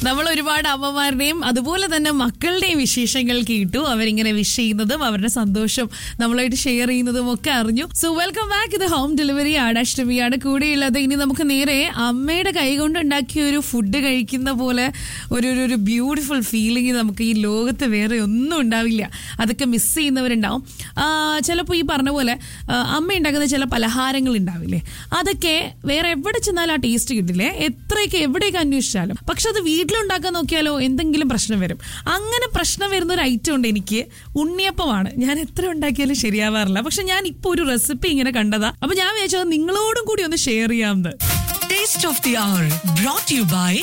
നമ്മൾ ഒരുപാട് അമ്മമാരുടെയും അതുപോലെ തന്നെ മക്കളുടെയും വിശേഷങ്ങൾ കേട്ടു അവരിങ്ങനെ വിഷ് ചെയ്യുന്നതും അവരുടെ സന്തോഷം നമ്മളായിട്ട് ഷെയർ ചെയ്യുന്നതും ഒക്കെ അറിഞ്ഞു സോ വെൽക്കം ബാക്ക് ഇത് ഹോം ഡെലിവറി ആണ് അഷ്ടമിയാണ് കൂടെയുള്ളത് ഇനി നമുക്ക് നേരെ അമ്മയുടെ കൈകൊണ്ട് ഉണ്ടാക്കിയ ഒരു ഫുഡ് കഴിക്കുന്ന പോലെ ഒരു ഒരു- ഒരു ബ്യൂട്ടിഫുൾ ഫീലിംഗ് നമുക്ക് ഈ ലോകത്ത് വേറെ ഒന്നും ഉണ്ടാവില്ല അതൊക്കെ മിസ് ചെയ്യുന്നവരുണ്ടാവും ചിലപ്പോൾ ഈ പറഞ്ഞ പോലെ ആ, അമ്മ ഉണ്ടാക്കുന്ന ചില പലഹാരങ്ങൾ ഉണ്ടാവില്ലേ അതൊക്കെ വേറെ എവിടെ ചെന്നാലും ആ ടേസ്റ്റ് കിട്ടില്ലേ എത്രയൊക്കെ എവിടെയൊക്കെ അന്വേഷിച്ചാലും പക്ഷെ അത് വീട്ടിലുണ്ടാക്കാൻ നോക്കിയാലോ എന്തെങ്കിലും പ്രശ്നം വരും അങ്ങനെ പ്രശ്നം വരുന്ന ഒരു ഐറ്റം ഉണ്ട് എനിക്ക് ഉണ്ണിയപ്പമാണ് ഞാൻ എത്ര ഉണ്ടാക്കിയാലും ശരിയാവാറില്ല പക്ഷെ ഞാൻ ഇപ്പോൾ ഒരു റെസിപ്പി ഇങ്ങനെ കണ്ടതാ അപ്പൊ ഞാൻ വിചാരിച്ചത് നിങ്ങളോടും കൂടി ഒന്ന് ഷെയർ ചെയ്യാമെന്ന് Taste of the Hour brought to you by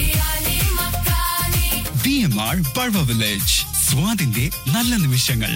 B M R Barwa village സ്വാദിന്റെ നല്ല നിമിഷങ്ങൾ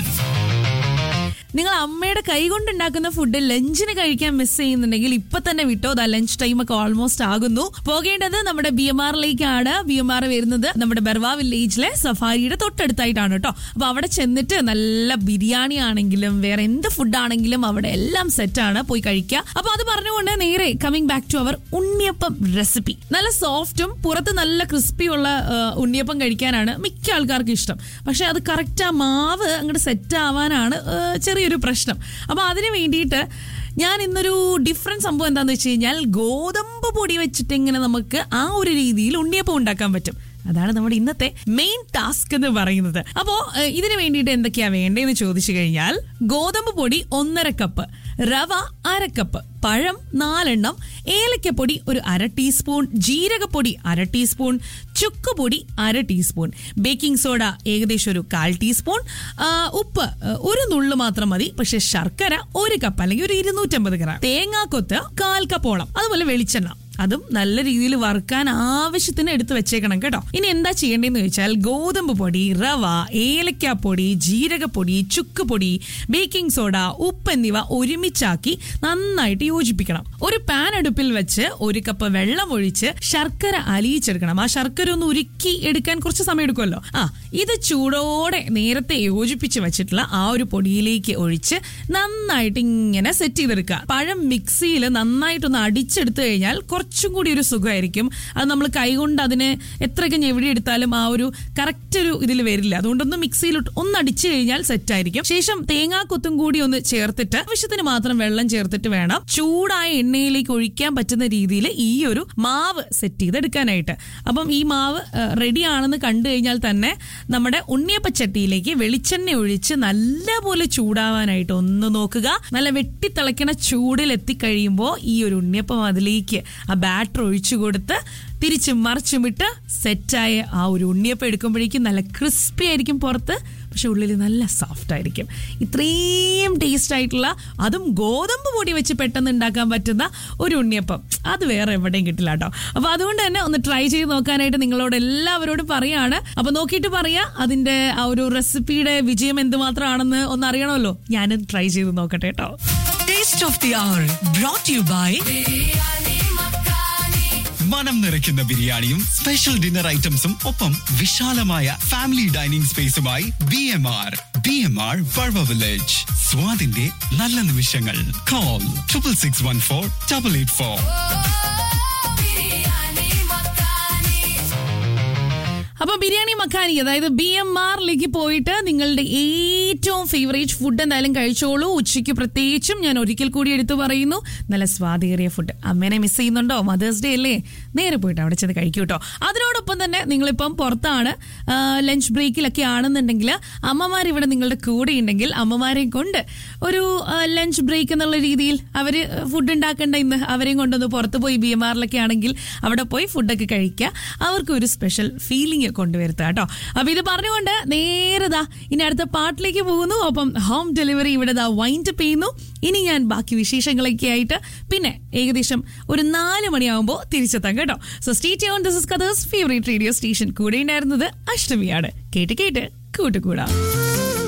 നിങ്ങൾ അമ്മയുടെ കൈ കൊണ്ട് ഉണ്ടാക്കുന്ന ഫുഡ് ലഞ്ചിന് കഴിക്കാൻ മിസ് ചെയ്യുന്നുണ്ടെങ്കിൽ ഇപ്പൊ തന്നെ വിട്ടോ ദാ ലഞ്ച് ടൈം ഒക്കെ ഓൾമോസ്റ്റ് ആകുന്നു പോകേണ്ടത് നമ്മുടെ ബി എം ആറിലേക്കാണ് ബി എം ആർ വരുന്നത് നമ്മുടെ ബർവ വില്ലേജിലെ സഫാരിയുടെ തൊട്ടടുത്തായിട്ടാണ് കേട്ടോ അപ്പൊ അവിടെ ചെന്നിട്ട് നല്ല ബിരിയാണി ആണെങ്കിലും വേറെ എന്ത് ഫുഡ് ആണെങ്കിലും അവിടെ എല്ലാം സെറ്റ് ആണ് പോയി കഴിക്കുക അപ്പൊ അത് പറഞ്ഞുകൊണ്ട് നേരെ കമ്മിങ് ബാക്ക് ടു അവർ ഉണ്ണിയപ്പം റെസിപ്പി നല്ല സോഫ്റ്റും പുറത്ത് നല്ല ക്രിസ്പിയുള്ള ഉണ്ണിയപ്പം കഴിക്കാനാണ് മിക്ക ആൾക്കാർക്കും ഇഷ്ടം പക്ഷെ അത് കറക്റ്റ് ആ മാവ് അങ്ങോട്ട് സെറ്റ് ആവാനാണ് ആ, ചെറിയൊരു പ്രശ്നം അപ്പൊ അതിന് വേണ്ടിയിട്ട് ഞാൻ ഇന്നൊരു ഡിഫറെന്റ് സംഭവം എന്താന്ന് വെച്ച് കഴിഞ്ഞാൽ ഗോതമ്പ് പൊടി വെച്ചിട്ട് ഇങ്ങനെ നമുക്ക് ആ ഒരു രീതിയിൽ ഉണ്ണിയപ്പം ഉണ്ടാക്കാൻ പറ്റും അതാണ് നമ്മുടെ ഇന്നത്തെ മെയിൻ ടാസ്ക് എന്ന് പറയുന്നത് അപ്പോ ഏഹ്, ഇതിന് വേണ്ടിയിട്ട് എന്തൊക്കെയാ വേണ്ടതെന്ന് ചോദിച്ചു കഴിഞ്ഞാൽ ഗോതമ്പ് പൊടി ഒന്നര കപ്പ് റവ അര കപ്പ് പഴം നാലെണ്ണം ഏലക്കപ്പൊടി ഒരു അര ടീസ്പൂൺ ജീരകപ്പൊടി അര ടീസ്പൂൺ ചുക്കുപൊടി അര ടീസ്പൂൺ ബേക്കിംഗ് സോഡ ഏകദേശം ഒരു കാൽ ടീസ്പൂൺ ആ, ഉപ്പ് ആ, ഒരു നുള്ളു മാത്രം മതി പക്ഷെ ശർക്കര ഒരു കപ്പ് അല്ലെങ്കിൽ ഒരു ഇരുന്നൂറ്റമ്പത് ഗ്രാം തേങ്ങാക്കൊത്ത് കാൽ കപ്പോളം അതുപോലെ വെളിച്ചെണ്ണ അതും നല്ല രീതിയിൽ വറുക്കാൻ ആവശ്യത്തിന് എടുത്ത് വെച്ചേക്കണം കേട്ടോ ഇനി എന്താ ചെയ്യേണ്ടതെന്ന് ചോദിച്ചാൽ ഗോതമ്പ് പൊടി റവ ഏലക്കാപ്പൊടി ജീരകപ്പൊടി ചുക്കുപൊടി ബേക്കിംഗ് സോഡ ഉപ്പ് എന്നിവ ഒരുമിച്ചാക്കി നന്നായിട്ട് യോജിപ്പിക്കണം ഒരു പാൻ അടുപ്പിൽ വെച്ച് ഒരു കപ്പ് വെള്ളം ഒഴിച്ച് ശർക്കര അലിയിച്ചെടുക്കണം ആ ശർക്കര ഒന്ന് ഉരുക്കി എടുക്കാൻ കുറച്ച് സമയം എടുക്കുമല്ലോ ആ ഇത് ചൂടോടെ നേരത്തെ യോജിപ്പിച്ച് വെച്ചിട്ടുള്ള ആ ഒരു പൊടിയിലേക്ക് ഒഴിച്ച് നന്നായിട്ട് ഇങ്ങനെ സെറ്റ് ചെയ്തെടുക്കുക പഴം മിക്സിയിൽ നന്നായിട്ടൊന്ന് അടിച്ചെടുത്തു കഴിഞ്ഞാൽ കുറച്ചും കൂടി ഒരു സുഖമായിരിക്കും അത് നമ്മൾ കൈകൊണ്ട് അതിനെ എത്രയൊക്കെ ഞെവിടി എടുത്താലും ആ ഒരു കറക്റ്റ് ഒരു ഇതിൽ വരില്ല അതുകൊണ്ടൊന്ന് മിക്സിയിൽ ഒന്ന് അടിച്ചു കഴിഞ്ഞാൽ സെറ്റ് ആയിരിക്കും ശേഷം തേങ്ങാക്കൊത്തും കൂടി ഒന്ന് ചേർത്തിട്ട് ആവശ്യത്തിന് മാത്രം വെള്ളം ചേർത്തിട്ട് വേണം ചൂടായ എണ്ണയിലേക്ക് ഒഴിക്കാൻ പറ്റുന്ന രീതിയിൽ ഈ ഒരു മാവ് സെറ്റ് ചെയ്തെടുക്കാനായിട്ട് അപ്പം ഈ മാവ് റെഡി ആണെന്ന് കണ്ടു കഴിഞ്ഞാൽ തന്നെ നമ്മുടെ ഉണ്ണിയപ്പച്ചട്ടിയിലേക്ക് വെളിച്ചെണ്ണ ഒഴിച്ച് നല്ലപോലെ ചൂടാവാനായിട്ട് ഒന്ന് നോക്കുക നല്ല വെട്ടിത്തിളയ്ക്കണ ചൂടിൽ എത്തിക്കഴിയുമ്പോൾ ഈ ഒരു ഉണ്ണിയപ്പം അതിലേക്ക് ആ ബാറ്റർ ഒഴിച്ചു കൊടുത്ത് തിരിച്ചും മറിച്ചും ഇട്ട് സെറ്റായ ആ ഒരു ഉണ്ണിയപ്പം എടുക്കുമ്പോഴേക്കും നല്ല ക്രിസ്പി ആയിരിക്കും പുറത്ത് പക്ഷെ ഉള്ളിൽ നല്ല സോഫ്റ്റ് ആയിരിക്കും ഇത്രയും ടേസ്റ്റ് ആയിട്ടുള്ള അതും ഗോതമ്പ് പൊടി വെച്ച് പെട്ടെന്ന് ഉണ്ടാക്കാൻ പറ്റുന്ന ഒരു ഉണ്ണിയപ്പം അത് വേറെ എവിടെയും കിട്ടില്ല കേട്ടോ അപ്പൊ അതുകൊണ്ട് തന്നെ ഒന്ന് ട്രൈ ചെയ്ത് നോക്കാനായിട്ട് നിങ്ങളോട് എല്ലാവരോടും പറയാണ് അപ്പൊ നോക്കിയിട്ട് പറയാ അതിന്റെ ആ ഒരു റെസിപ്പിയുടെ വിജയം എന്തുമാത്രമാണെന്ന് ഒന്ന് അറിയണമല്ലോ ഞാനും ട്രൈ ചെയ്ത് നോക്കട്ടെ കേട്ടോ Taste of the Hour brought to you by മനം നിറയ്ക്കുന്ന ബിരിയാണിയും സ്പെഷ്യൽ ഡിന്നർ ഐറ്റംസും ഒപ്പം വിശാലമായ ഫാമിലി ഡൈനിങ് സ്പേസുമായി B M R B M R Barwa village സ്വാദിന്റെ നല്ല നിമിഷങ്ങൾ call triple six one four double eight four അപ്പൊ ബിരിയാണി മക്കാനി അതായത് ബി എം ആറിലേക്ക് പോയിട്ട് നിങ്ങളുടെ ഏറ്റവും ഫേവറേറ്റ് ഫുഡ് എന്തായാലും കഴിച്ചോളൂ ഉച്ചയ്ക്ക് പ്രത്യേകിച്ചും ഞാൻ ഒരിക്കൽ കൂടി എടുത്തു പറയുന്നു നല്ല സ്വാദേറിയ ഫുഡ് അമ്മേനെ മിസ് ചെയ്യുന്നുണ്ടോ മദേഴ്സ് ഡേ അല്ലേ നേരെ പോയിട്ട് അവിടെ ചെന്ന് കഴിക്കൂ കേട്ടോ അതിനോടൊപ്പം തന്നെ നിങ്ങളിപ്പം പുറത്താണ് ലഞ്ച് ബ്രേക്കിലൊക്കെ ആണെന്നുണ്ടെങ്കിൽ അമ്മമാർ ഇവിടെ നിങ്ങളുടെ കൂടെ ഉണ്ടെങ്കിൽ അമ്മമാരെ കൊണ്ട് ഒരു ലഞ്ച് ബ്രേക്ക് എന്നുള്ള രീതിയിൽ അവര് ഫുഡ് ഉണ്ടാക്കേണ്ട ഇന്ന് അവരെയും കൊണ്ടൊന്ന് പുറത്ത് പോയി ബി എം ആറിലൊക്കെ ആണെങ്കിൽ അവിടെ പോയി ഫുഡൊക്കെ കഴിക്കുക അവർക്ക് ഒരു സ്പെഷ്യൽ ഫീലിംഗ് കൊണ്ടുവരുത്തുക കേട്ടോ അപ്പൊ ഇത് പറഞ്ഞുകൊണ്ട് നേരെ ദാ ഇനി അടുത്ത പാട്ടിലേക്ക് പോകുന്നു ഒപ്പം ഹോം ഡെലിവറി ഇവിടെ ദാ വൈൻഡ് ചെയ്യുന്നു ഇനി ഞാൻ ബാക്കി വിശേഷങ്ങളൊക്കെ ആയിട്ട് പിന്നെ ഏകദേശം ഒരു നാല് മണിയാവുമ്പോൾ തിരിച്ചെത്താം കേട്ടോ സോ സ്റ്റേറ്റ് ഓൺ this is Qatar's favourite radio station കൂടെ ഉണ്ടായിരുന്നത് അഷ്ടമിയാണ് കേട്ട് കേട്ട് കൂട്ടുകൂടാ